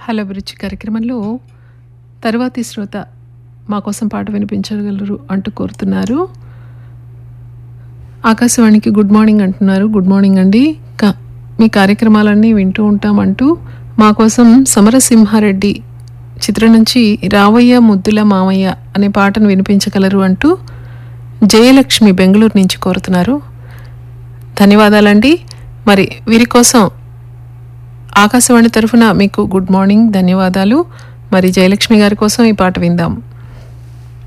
hello అభిరుచి కార్యక్రమంలో తరువాతి శ్రోత మా కోసం పాట వినిపించగలరు అంటూ కోరుతున్నారు ఆకాశవాణికి గుడ్ మార్నింగ్ అంటున్నారు గుడ్ మార్నింగ్ అండి క- మీ కార్యక్రమాలన్నీ వింటూ ఉంటామంటూ మా కోసం సమరసింహారెడ్డి చిత్రం నుంచి రావయ్య ముద్దుల మామయ్య అనే పాటను వినిపించగలరు అంటూ జయలక్ష్మి బెంగళూరు నుంచి కోరుతున్నారు ధన్యవాదాలండి మరి వీరి కోసం ఆకాశవాణి తరఫున మీకు గుడ్ మార్నింగ్ ధన్యవాదాలు మరి జయలక్ష్మి గారి కోసం ఈ పాట విందాం